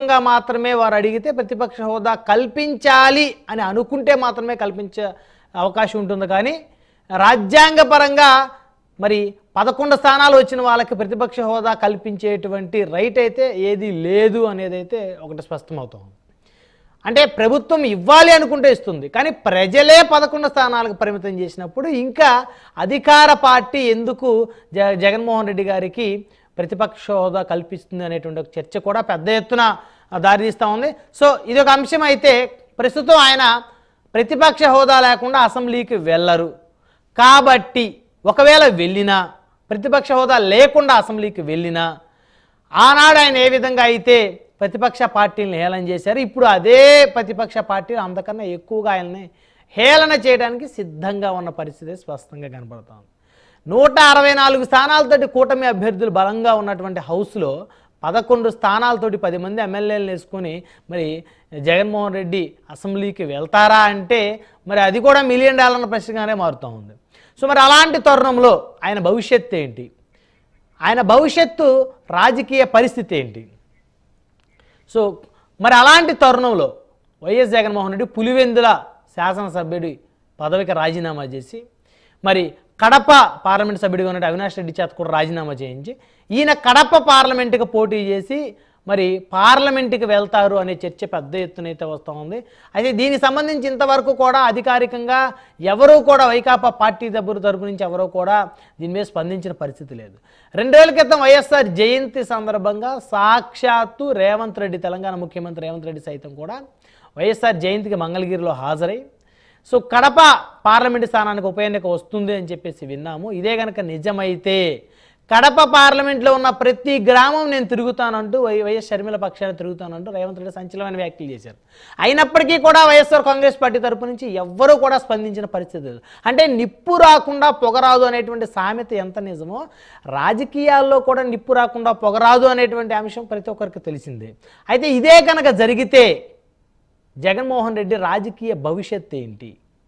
గా మాత్రమే వారు అడిగితే ప్రతిపక్ష హోదా కల్పించాలి అని అనుకుంటే మాత్రమే కల్పించే అవకాశం ఉంటుంది కానీ రాజ్యాంగపరంగా మరి పదకొండు స్థానాలు వచ్చిన వాళ్ళకి ప్రతిపక్ష హోదా కల్పించేటువంటి రైట్ అయితే ఏది లేదు అనేది అయితే ఒకటి స్పష్టమవుతుంది అంటే ప్రభుత్వం ఇవ్వాలి అనుకుంటే ఇస్తుంది కానీ ప్రజలే పదకొండు స్థానాలకు పరిమితం చేసినప్పుడు ఇంకా అధికార పార్టీ ఎందుకు జ జగన్మోహన్ రెడ్డి గారికి ప్రతిపక్ష హోదా కల్పిస్తుంది అనేటువంటి ఒక చర్చ కూడా పెద్ద ఎత్తున దారితీస్తూ ఉంది సో ఇది ఒక అంశం అయితే ప్రస్తుతం ఆయన ప్రతిపక్ష హోదా లేకుండా అసెంబ్లీకి వెళ్ళరు కాబట్టి ఒకవేళ వెళ్ళినా ప్రతిపక్ష హోదా లేకుండా అసెంబ్లీకి వెళ్ళినా ఆనాడు ఆయన ఏ విధంగా అయితే ప్రతిపక్ష పార్టీలను హేళన చేశారు ఇప్పుడు అదే ప్రతిపక్ష పార్టీలు అంతకన్నా ఎక్కువగా ఆయన్ని హేళన చేయడానికి సిద్ధంగా ఉన్న పరిస్థితి స్పష్టంగా కనబడుతోంది నూట అరవై నాలుగు స్థానాలతోటి కూటమి అభ్యర్థులు బలంగా ఉన్నటువంటి హౌస్లో పదకొండు స్థానాలతోటి పది మంది ఎమ్మెల్యేలను వేసుకొని మరి జగన్మోహన్ రెడ్డి అసెంబ్లీకి వెళ్తారా అంటే మరి అది కూడా మిలియన్ డాలర్ల ప్రశ్నగానే మారుతూ ఉంది సో మరి అలాంటి తరుణంలో ఆయన భవిష్యత్తు ఏంటి ఆయన భవిష్యత్తు రాజకీయ పరిస్థితి ఏంటి సో మరి అలాంటి తరుణంలో వైఎస్ జగన్మోహన్ రెడ్డి పులివెందుల శాసనసభ్యుడి పదవికి రాజీనామా చేసి మరి కడప పార్లమెంట్ సభ్యుడిగా ఉన్న అవినాష్ రెడ్డి చేత కూడా రాజీనామా చేయించి ఈయన కడప పార్లమెంటుకి పోటీ చేసి మరి పార్లమెంటుకి వెళ్తారు అనే చర్చ పెద్ద ఎత్తున అయితే వస్తూ ఉంది అయితే దీనికి సంబంధించి ఇంతవరకు కూడా అధికారికంగా ఎవరూ కూడా వైకాపా పార్టీ దగ్గర తరపు నుంచి ఎవరూ కూడా దీని మీద స్పందించిన పరిస్థితి లేదు రెండు రోజుల క్రితం వైఎస్ఆర్ జయంతి సందర్భంగా సాక్షాత్తు రేవంత్ రెడ్డి తెలంగాణ ముఖ్యమంత్రి రేవంత్ రెడ్డి సైతం కూడా వైఎస్ఆర్ జయంతికి మంగళగిరిలో హాజరై సో కడప పార్లమెంటు స్థానానికి ఉప ఎన్నిక వస్తుంది అని చెప్పేసి విన్నాము ఇదే కనుక నిజమైతే కడప పార్లమెంట్లో ఉన్న ప్రతి గ్రామం నేను తిరుగుతానంటూ వై వైఎస్ షర్మిల పక్షాన తిరుగుతానంటూ రేవంత్ రెడ్డి సంచలనమైన వ్యాఖ్యలు చేశారు అయినప్పటికీ కూడా వైఎస్ఆర్ కాంగ్రెస్ పార్టీ తరపు నుంచి ఎవ్వరూ కూడా స్పందించిన పరిస్థితి లేదు అంటే నిప్పు రాకుండా పొగరాదు అనేటువంటి సామెత ఎంత నిజమో రాజకీయాల్లో కూడా నిప్పు రాకుండా పొగరాదు అనేటువంటి అంశం ప్రతి ఒక్కరికి తెలిసిందే అయితే ఇదే కనుక జరిగితే జగన్మోహన్ రెడ్డి రాజకీయ భవిష్యత్ ఏంటి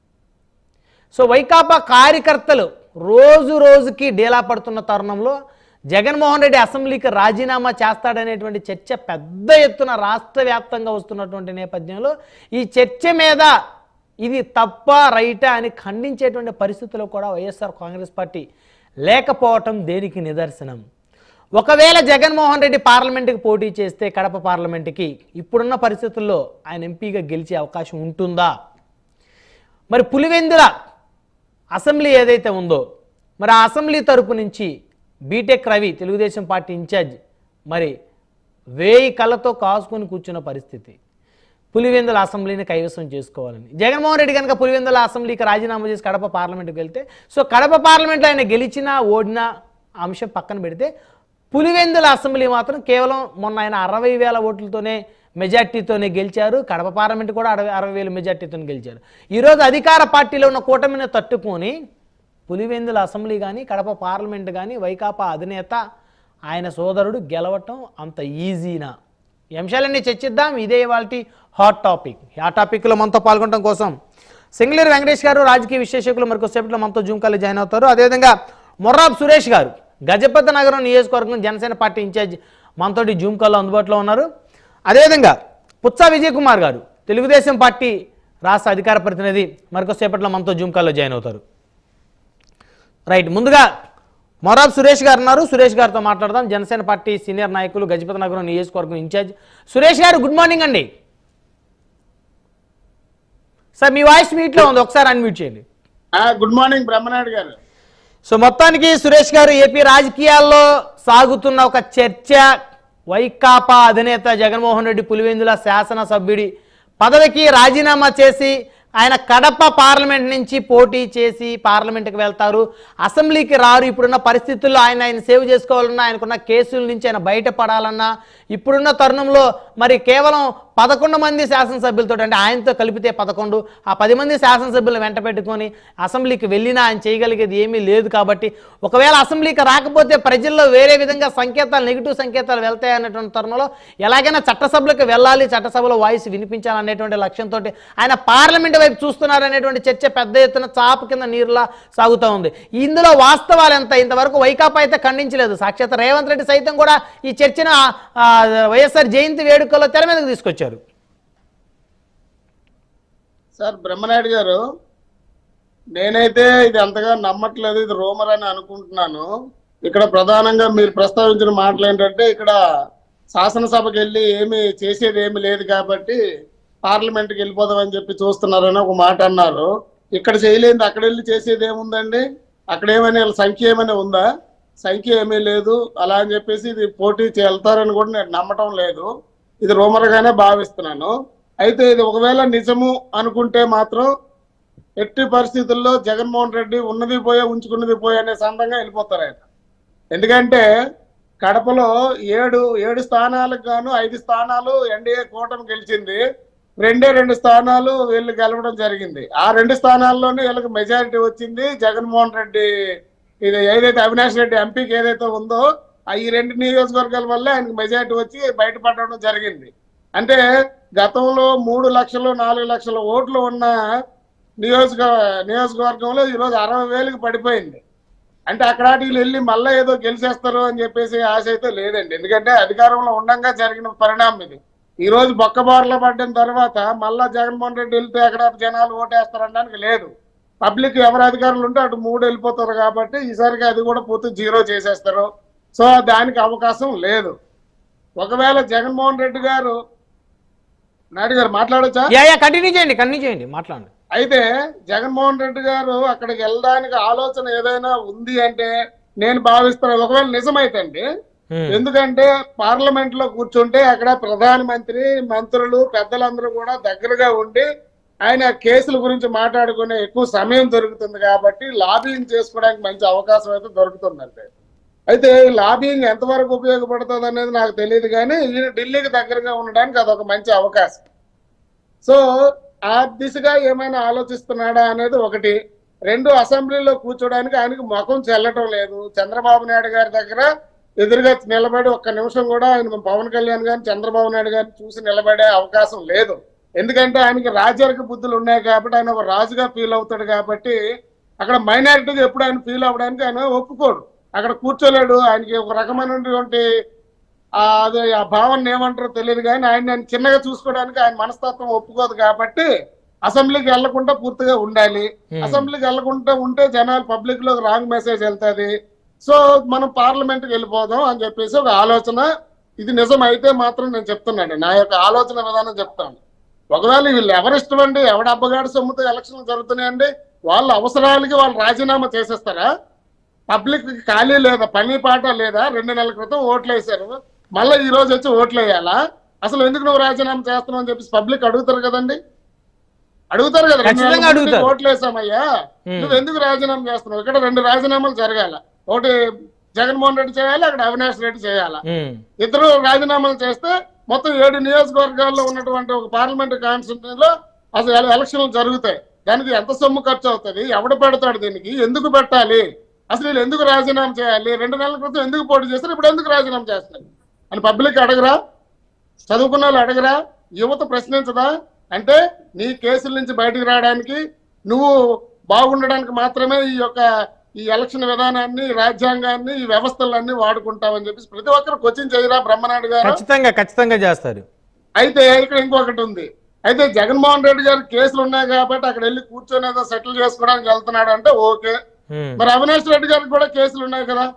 సో వైకాపా కార్యకర్తలు రోజు రోజుకి డేలా పడుతున్న తరుణంలో జగన్మోహన్ రెడ్డి అసెంబ్లీకి రాజీనామా చేస్తాడనేటువంటి చర్చ పెద్ద ఎత్తున రాష్ట్ర వ్యాప్తంగా వస్తున్నటువంటి నేపథ్యంలో ఈ చర్చ మీద ఇది తప్ప రైటా అని ఖండించేటువంటి పరిస్థితుల్లో కూడా వైఎస్ఆర్ కాంగ్రెస్ పార్టీ లేకపోవటం దేనికి నిదర్శనం ఒకవేళ జగన్మోహన్ రెడ్డి పార్లమెంటుకి పోటీ చేస్తే కడప పార్లమెంటుకి ఇప్పుడున్న పరిస్థితుల్లో ఆయన ఎంపీగా గెలిచే అవకాశం ఉంటుందా మరి పులివెందుల అసెంబ్లీ ఏదైతే ఉందో మరి ఆ అసెంబ్లీ తరపు నుంచి BTech Ravi Telugu Desam party incharge మరి వేయి కళ్ళతో కాసుకొని కూర్చున్న పరిస్థితి పులివెందుల అసెంబ్లీని కైవసం చేసుకోవాలని జగన్మోహన్ రెడ్డి కనుక పులివెందుల అసెంబ్లీకి రాజీనామా చేసి కడప పార్లమెంట్కి వెళ్తే సో కడప పార్లమెంట్లో ఆయన గెలిచినా ఓడినా ఆ అంశం పక్కన పెడితే పులివెందుల అసెంబ్లీ మాత్రం కేవలం మొన్న ఆయన అరవై వేల ఓట్లతోనే మెజార్టీతోనే గెలిచారు కడప పార్లమెంట్ కూడా అరవై అరవై వేల మెజార్టీతో గెలిచారు ఈరోజు అధికార పార్టీలో ఉన్న కూటమిని తట్టుకొని పులివెందుల అసెంబ్లీ కానీ కడప పార్లమెంట్ కానీ వైకాపా అధినేత ఆయన సోదరుడు గెలవటం అంత ఈజీనా ఈ అంశాలన్నీ చర్చిద్దాం ఇదే వాళ్ళ హాట్ టాపిక్ ఆ టాపిక్లో మనతో పాల్గొనడం కోసం సింగళూరు వెంకటేష్ గారు రాజకీయ విశ్లేషకులు మరికొద్దిసేపట్లో మనతో జూమ్ కాల్లో జాయిన్ అవుతారు అదేవిధంగా మొర్రాబ్ సురేష్ గారు గజపతి నగరం నియోజకవర్గం జనసేన పార్టీ ఇన్ఛార్జ్ మనతోటి జూమ్ కాల్లో అందుబాటులో ఉన్నారు అదేవిధంగా పుచ్చా విజయ్ కుమార్ గారు తెలుగుదేశం పార్టీ రాష్ట్ర అధికార ప్రతినిధి మరికొద్దిసేపట్లో మనతో జూమ్ కాల్లో జాయిన్ అవుతారు రైట్ ముందుగా మొరాబ్ సురేష్ గారు ఉన్నారు సురేష్ గారితో మాట్లాడదాం జనసేన పార్టీ సీనియర్ నాయకులు గజపతి నగరం నియోజకవర్గం ఇన్ఛార్జ్ సురేష్ గారు గుడ్ మార్నింగ్ అండి సార్ మీ వాయిస్ మీట్లో ఉంది ఒకసారి అన్మ్యూట్ చేయండి ఆ, గుడ్ మార్నింగ్ బ్రహ్మనాయుడు గారు సో మొత్తానికి సురేష్ గారు ఏపీ రాజకీయాల్లో సాగుతున్న ఒక చర్చ వైకాపా అధినేత జగన్మోహన్ రెడ్డి పులివెందుల శాసనసభ్యుడి పదవికి రాజీనామా చేసి ఆయన కడప పార్లమెంట్ నుంచి పోటీ చేసి పార్లమెంట్కి వెళ్తారు అసెంబ్లీకి రారు ఇప్పుడున్న పరిస్థితుల్లో ఆయన ఆయన సేవ్ చేసుకోవాలన్నా ఆయనకున్న కేసుల నుంచి ఆయన బయటపడాలన్నా ఇప్పుడున్న తరుణంలో మరి కేవలం పదకొండు మంది శాసనసభ్యులతో అంటే ఆయనతో కలిపితే పదకొండు ఆ పది మంది శాసనసభ్యులను వెంట పెట్టుకొని అసెంబ్లీకి వెళ్ళినా ఆయన చేయగలిగేది ఏమీ లేదు కాబట్టి ఒకవేళ అసెంబ్లీకి రాకపోతే ప్రజల్లో వేరే విధంగా సంకేతాలు నెగిటివ్ సంకేతాలు వెళ్తాయి అన్నటువంటి తరుణంలో ఎలాగైనా చట్టసభలకు వెళ్ళాలి చట్టసభలో వాయిస్ వినిపించాలనేటువంటి లక్ష్యంతో ఆయన పార్లమెంట్ వైపు చూస్తున్నారు అనేటువంటి చర్చ పెద్ద ఎత్తున చాప కింద నీరులా సాగుతూ ఉంది ఇందులో వాస్తవాలు ఎంత ఇంతవరకు వైకాపా అయితే ఖండించలేదు సాక్షాత్ రేవంత్ రెడ్డి సైతం కూడా ఈ చర్చను ఆ, వైఎస్ఆర్ జయంతి వేడుక వేడుకల్లో తెర మీదకి తీసుకొచ్చారు సార్ బ్రహ్మనాయుడు గారు నేనైతే ఇది అంతగా నమ్మట్లేదు ఇది రూమర్ అని అనుకుంటున్నాను ఇక్కడ ప్రధానంగా మీరు ప్రస్తావించిన మాటలు ఏంటంటే ఇక్కడ శాసనసభకి వెళ్ళి ఏమి చేసేది ఏమి లేదు కాబట్టి పార్లమెంట్కి వెళ్ళిపోదామని చెప్పి చూస్తున్నారని ఒక మాట అన్నారు ఇక్కడ చేయలేంది అక్కడ వెళ్ళి చేసేది ఏముందండి అక్కడ ఏమైనా వీళ్ళ సంఖ్య ఏమైనా ఉందా సంఖ్య ఏమీ లేదు అలా అని చెప్పేసి ఇది పోటీ వెళ్తారని కూడా నేను నమ్మటం లేదు ఇది రూమర్గానే భావిస్తున్నాను అయితే ఇది ఒకవేళ నిజము అనుకుంటే మాత్రం ఎట్టి పరిస్థితుల్లో జగన్మోహన్ రెడ్డి ఉన్నది పోయే ఉంచుకున్నది పోయే అనే సందంగా వెళ్ళిపోతారు ఆయన ఎందుకంటే కడపలో ఏడు ఏడు స్థానాలకు గాను ఐదు స్థానాలు ఎన్డీఏ కూటమి గెలిచింది రెండే రెండు స్థానాలు వీళ్ళు గెలవడం జరిగింది ఆ రెండు స్థానాల్లోనే వీళ్ళకి మెజారిటీ వచ్చింది జగన్మోహన్ రెడ్డి ఇది ఏదైతే అవినాష్ రెడ్డి ఎంపీకి ఏదైతే ఉందో ఆ ఈ రెండు నియోజకవర్గాల వల్ల ఆయనకి మెజారిటీ వచ్చి బయటపడడం జరిగింది అంటే గతంలో మూడు లక్షలు నాలుగు లక్షల ఓట్లు ఉన్న నియోజక నియోజకవర్గంలో ఈరోజు అరవై వేలకు పడిపోయింది అంటే అక్కడ వీళ్ళు వెళ్ళి మళ్ళీ ఏదో గెలిచేస్తారు అని చెప్పేసి ఆశ అయితే లేదండి ఎందుకంటే అధికారంలో ఉండంగా జరిగిన పరిణామం ఇది ఈ రోజు బొక్కబారులో పడ్డ తర్వాత మళ్ళా జగన్మోహన్ రెడ్డి వెళ్తే అక్కడ జనాలు ఓటేస్తారనడానికి లేదు పబ్లిక్ ఎవరు అధికారులు ఉంటే అటు మూడు వెళ్ళిపోతారు కాబట్టి ఈసారికి అది కూడా పూర్తి జీరో చేసేస్తారు సో దానికి అవకాశం లేదు ఒకవేళ జగన్మోహన్ రెడ్డి గారు నాయుడు గారు మాట్లాడొచ్చా యా యా కంటిన్యూ చేయండి కంటిన్యూ చేయండి మాట్లాడండి అయితే జగన్మోహన్ రెడ్డి గారు అక్కడికి వెళ్ళడానికి ఆలోచన ఏదైనా ఉంది అంటే నేను భావిస్తున్నాను ఒకవేళ నిజమైతే అండి ఉమ్, ఎందుకంటే పార్లమెంట్ లో కూర్చుంటే అక్కడ ప్రధానమంత్రి మంత్రులు పెద్దలందరూ కూడా దగ్గరగా ఉండి ఆయన కేసుల గురించి మాట్లాడుకునే ఎక్కువ సమయం దొరుకుతుంది కాబట్టి లాబింగ్ చేసుకోవడానికి మంచి అవకాశం అయితే దొరుకుతుందండి అయితే ఈ లాబింగ్ ఎంతవరకు ఉపయోగపడుతుంది అనేది నాకు తెలియదు కానీ ఈయన ఢిల్లీకి దగ్గరగా ఉండడానికి అదొక మంచి అవకాశం సో ఆ దిశగా ఏమైనా ఆలోచిస్తున్నాడా అనేది ఒకటి రెండు అసెంబ్లీలో కూర్చోడానికి ఆయనకి ముఖం చెల్లటం లేదు చంద్రబాబు నాయుడు గారి దగ్గర ఎదురుగా నిలబడి ఒక్క నిమిషం కూడా ఆయన పవన్ కళ్యాణ్ గారిని చంద్రబాబు నాయుడు గారిని చూసి నిలబడే అవకాశం లేదు ఎందుకంటే ఆయనకి రాజరిక బుద్ధులు ఉన్నాయి కాబట్టి ఆయన ఒక రాజుగా ఫీల్ అవుతాడు కాబట్టి అక్కడ మైనారిటీగా ఎప్పుడు ఆయన ఫీల్ అవ్వడానికి ఆయన ఒప్పుకోడు అక్కడ కూర్చోలేడు ఆయనకి ఒక రకమైనటువంటి ఆ అదే ఆ భావన ఏమంటారో తెలియదు కానీ ఆయన ఆయన చిన్నగా చూసుకోవడానికి ఆయన మనస్తత్వం ఒప్పుకోదు కాబట్టి అసెంబ్లీకి వెళ్లకుండా పూర్తిగా ఉండాలి Hmm. అసెంబ్లీకి వెళ్లకుండా ఉంటే జనాలు పబ్లిక్ లో రాంగ్ మెసేజ్ వెళ్తాది సో మనం పార్లమెంట్ కి వెళ్ళిపోదాం అని చెప్పేసి ఒక ఆలోచన ఇది నిజం అయితే మాత్రం నేను చెప్తున్నాను నా యొక్క ఆలోచన విధానం చెప్తాను ఒకవేళ వీళ్ళు ఎవరు ఇష్టం అండి ఎవడ అబ్బగాడి సొమ్ముతో ఎలక్షన్లు జరుగుతున్నాయండి వాళ్ళ అవసరాలకి వాళ్ళు రాజీనామా చేసేస్తారా పబ్లిక్ ఖాళీ లేదా పని పాట లేదా రెండు నెలల క్రితం ఓట్లు వేశారు మళ్ళీ ఈ రోజు వచ్చి ఓట్లు వేయాలా అసలు ఎందుకు నువ్వు రాజీనామా చేస్తున్నావు అని చెప్పేసి పబ్లిక్ అడుగుతారు కదండి అడుగుతారు కదా రెండు ఖచ్చితంగా నెలల ముందు అడుగుతారు. నీకు ఓట్లు వేసామయ్యా Hmm. నువ్వు ఎందుకు రాజీనామా చేస్తున్నావు ఇక్కడ రెండు రాజీనామాలు జరగాల ఒకటి జగన్మోహన్ రెడ్డి చేయాలి అక్కడ అవినాష్ రెడ్డి చేయాలా ఉమ్, ఇద్దరు రాజీనామాలు చేస్తే మొత్తం ఏడు నియోజకవర్గాల్లో ఉన్నటువంటి ఒక పార్లమెంట్ కాన్స్టిట్యూన్సీలో అసలు ఎల- ఎలక్షన్లు జరుగుతాయి దానికి ఎంత సొమ్ము ఖర్చు అవుతుంది ఎవడు పెడతాడు దీనికి ఎందుకు పెట్టాలి అసలు వీళ్ళు ఎందుకు రాజీనామా చేయాలి రెండు నెలల క్రితం ఎందుకు పోటీ చేస్తారు ఇప్పుడు ఎందుకు రాజీనామా చేస్తారు అని పబ్లిక్ అడగరా చదువుకున్న వాళ్ళు అడగరా యువత ప్రశ్నించదా అంటే నీ కేసుల నుంచి బయటకు రావడానికి నువ్వు బాగుండడానికి మాత్రమే ఈ యొక్క ఈ ఎలక్షన్ విధానాన్ని ఈ రాజ్యాంగాన్ని ఈ వ్యవస్థలన్నీ వాడుకుంటామని చెప్పేసి ప్రతి ఒక్కరు క్వశ్చన్ చేయరా బ్రహ్మనాయుడు గారు ఖచ్చితంగా ఖచ్చితంగా చేస్తారు అయితే ఇక్కడ ఇంకొకటి ఉంది అయితే జగన్మోహన్ రెడ్డి గారు కేసులు ఉన్నాయి కాబట్టి అక్కడ వెళ్ళి కూర్చొని ఏదో సెటిల్ చేసుకోవడానికి వెళ్తున్నాడు అంటే ఓకే ఉమ్, మరి అవినాష్ రెడ్డి గారికి కూడా కేసులు ఉన్నాయి కదా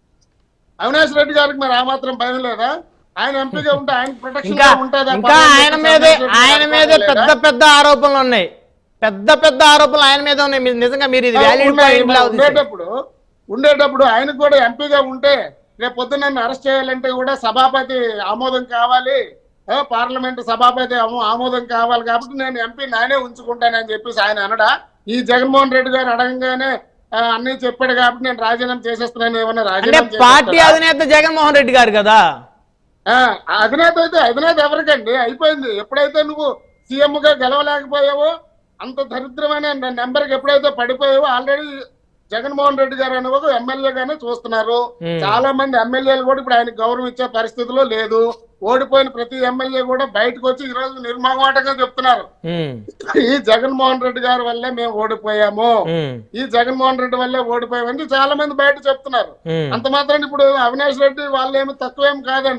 అవినాష్ రెడ్డి గారికి మరి ఆ మాత్రం భయం లేదా ఆయన ఎంపీగా ఉంటే ఆయన ప్రొటెక్షన్ ఇంకా ఉంటుందా ఇంకా ఆయన మీదే ఆయన మీదే పెద్ద పెద్ద ఆరోపణలు ఉన్నాయి పెద్ద పెద్ద ఆరోపణలు ఆయన మీద ఉన్నాయి మీరు నిజంగా మీరు ఇది వ్యాలిడ్ ఉన్నాయి. పాయింట్ మరి లాగా తీసేయండి. ఉండేటప్పుడు ఉండేటప్పుడు ఆయనకు కూడా ఎంపీగా ఉంటే రేపు పొద్దున్న నన్ను అరెస్ట్ చేయాలంటే కూడా సభాపతి ఆమోదం కావాలి ఆ, పార్లమెంట్ సభాపతి ఆమో- ఆమోదం కావాలి కాబట్టి నేను ఎంపీ నానే ఉంచుకుంటానని చెప్పేసి ఆయన అనడా ఈ జగన్మోహన్ రెడ్డి గారు అడగంగానే ఆ, అన్నీ చెప్పాడు కాబట్టి నేను రాజీనామా చేసేస్తున్నాను ఏమన్నా అంటే రాజీనామా పార్టీ చేసేస్తాడా? అధినేత జగన్మోహన్ రెడ్డి గారు కదా ఆ, అధినేత అయితే అధినేత ఎవరికండి అయిపోయింది ఎప్పుడైతే నువ్వు సీఎం గా గెలవలేకపోయావో అంత దరిద్రమైన నెంబర్కి ఎప్పుడైతే పడిపోయావో ఆల్రెడీ జగన్మోహన్ రెడ్డి గారు అనే ఒక ఎమ్మెల్యేగానే చూస్తున్నారు Hmm. చాలా మంది ఎమ్మెల్యేలు కూడా ఇప్పుడు ఆయనకు గౌరవం ఇచ్చే పరిస్థితిలో లేదు ఓడిపోయిన ప్రతి ఎమ్మెల్యే కూడా బయటకు వచ్చి ఈ రోజు నిర్మమాటంగా చెప్తున్నారు ఉమ్, ఈ జగన్మోహన్ రెడ్డి గారి వల్లే మేము ఓడిపోయాము ఉమ్, ఈ జగన్మోహన్ రెడ్డి వల్లే ఓడిపోయామని చాలా మంది బయట చెప్తున్నారు ఉమ్. అంత మాత్రం ఇప్పుడు అవినాష్ రెడ్డి వాళ్ళు ఏమి తక్కువేం కాదండి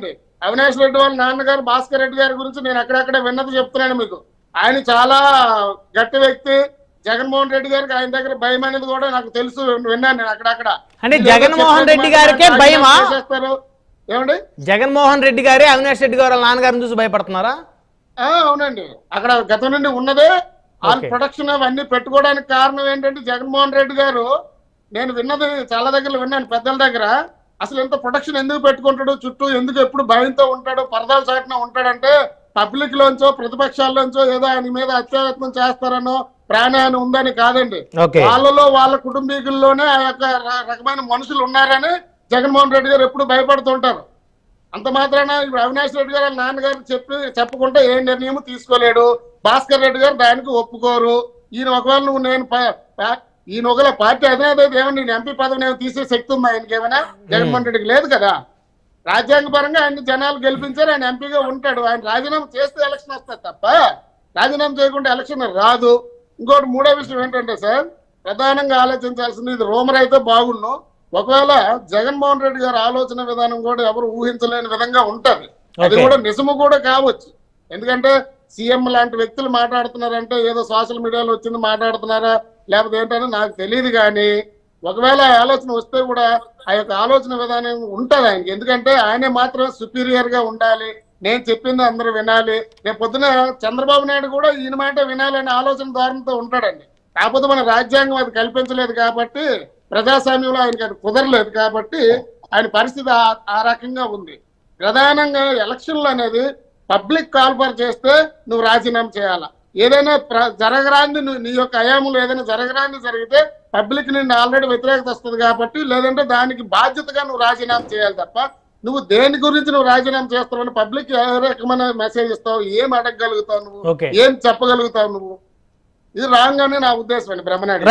అవినాష్ రెడ్డి వాళ్ళ నాన్నగారు భాస్కర్ రెడ్డి గారి గురించి నేను అక్కడక్కడ విన్నది చెప్తున్నాను మీకు ఆయన చాలా గట్టి వ్యక్తి జగన్మోహన్ రెడ్డి గారికి ఆయన దగ్గర భయం అనేది కూడా నాకు తెలుసు విన్నాను నేను అక్కడక్కడ అంటే వీళ్ళు ఏదో జగన్మోహన్ చెప్పేది రెడ్డి మాత్రం గారికే రాజీనామా భయమా? చేసేస్తారు. ఏమండి జగన్మోహన్ రెడ్డి గారే అవినాష్ రెడ్డి గారు వాళ్ళ నాన్నగారిని చూసి భయపడుతున్నారా ఆ, అవునండి అక్కడ గతం నుండి ఉన్నదే వాళ్ళ Okay. ప్రొడక్షన్ అవన్నీ పెట్టుకోవడానికి కారణం ఏంటంటే జగన్మోహన్ రెడ్డి గారు నేను విన్నది చాలా దగ్గర విన్నాను పెద్దల దగ్గర అసలు ఎంత ప్రొడక్షన్ ఎందుకు పెట్టుకుంటాడు చుట్టూ ఎందుకు ఎప్పుడు భయంతో ఉంటాడు పరదాల చాటున ఉంటాడంటే పబ్లిక్ లోంచో ప్రతిపక్షాల్లోంచో ఏదో ఆయన మీద అత్యాయత్నం చేస్తారనో ప్రాణాన్ని ఉందని కాదండి ఓకే వాళ్ళలో వాళ్ళ కుటుంబీకుల్లోనే ఆ యొక్క ర- రకమైన మనుషులు ఉన్నారని జగన్మోహన్ రెడ్డి గారు ఎప్పుడు భయపడుతుంటారు అంత మాత్రాన ఇప్పుడు అవినాష్ రెడ్డి గారు వాళ్ళ నాన్నగారు చెప్పి చెప్పకుండా ఏ నిర్ణయం తీసుకోలేడు భాస్కర్ రెడ్డి గారు దానికి ఒప్పుకోరు ఈయన ఒకవేళ నువ్వు నేను ప- పా- ఈయన ఒకవేళ పార్టీ అధినేత అయితే ఏమన్నా నేను ఎంపీ పదవి నేను తీసే శక్తి ఉందా ఆయనకి ఏమైనా జగన్మోహన్ రెడ్డికి లేదు కదా రాజ్యాంగ పరంగా ఆయన జనాలు గెలిపించారు ఆయన ఎంపీగా ఉంటాడు ఆయన రాజీనామా చేస్తే ఎలక్షన్ వస్తుంది తప్ప రాజీనామా చేయకుండా ఎలక్షన్ రాదు ఇంకోటి మూడో విషయం ఏంటంటే సార్ ప్రధానంగా ఆలోచించాల్సింది ఇది రోమర్ అయితే బాగుండు ఒకవేళ జగన్మోహన్ రెడ్డి గారి ఆలోచన విధానం కూడా ఎవరు ఊహించలేని విధంగా ఉంటది అది Okay. కూడా నిజము కూడా కావచ్చు ఎందుకంటే సీఎం లాంటి వ్యక్తులు మాట్లాడుతున్నారంటే ఏదో సోషల్ మీడియాలో వచ్చింది మాట్లాడుతున్నారా లేకపోతే ఏంటని నాకు తెలియదు కానీ ఒకవేళ ఆ ఆలోచన వస్తే కూడా ఆ యొక్క ఆలోచన విధానం ఉంటది ఆయనకి ఎందుకంటే ఆయనే మాత్రం సుపీరియర్ గా ఉండాలి నేను చెప్పింది అందరూ వినాలి రేపు పొద్దున చంద్రబాబు నాయుడు కూడా ఈయన మాట వినాలనే ఆలోచన ధోరణితో ఉంటాడండి కాకపోతే మన రాజ్యాంగం అది కల్పించలేదు కాబట్టి ప్రజాస్వామ్యంలో ఆయనకి అది కుదరలేదు కాబట్టి ఆయన పరిస్థితి ఆ- ఆ రకంగా ఉంది ప్రధానంగా ఎలక్షన్లు అనేది పబ్లిక్ కాల్ఫర్ చేస్తే నువ్వు రాజీనామా చేయాలా ఏదైనా ప్ర- జరగరాంది నువ్వు నీ యొక్క అయాములు ఏదైనా జరగరాంది జరిగితే పబ్లిక్ నుండి ఆల్రెడీ వ్యతిరేకత వస్తుంది కాబట్టి లేదంటే దానికి బాధ్యతగా నువ్వు రాజీనామా చేయాలి తప్ప నువ్వు దేని గురించి నువ్వు రాజీనామా చేస్తావు పబ్లిక్ ఏ రకమైన మెసేజ్ ఇస్తావు ఏం అడగగలుగుతావు నువ్వు ఓకే ఏం చెప్పగలుగుతావు నువ్వు ఇది రాంగ్ అని నా ఉద్దేశం అండి బ్రహ్మనాయుడు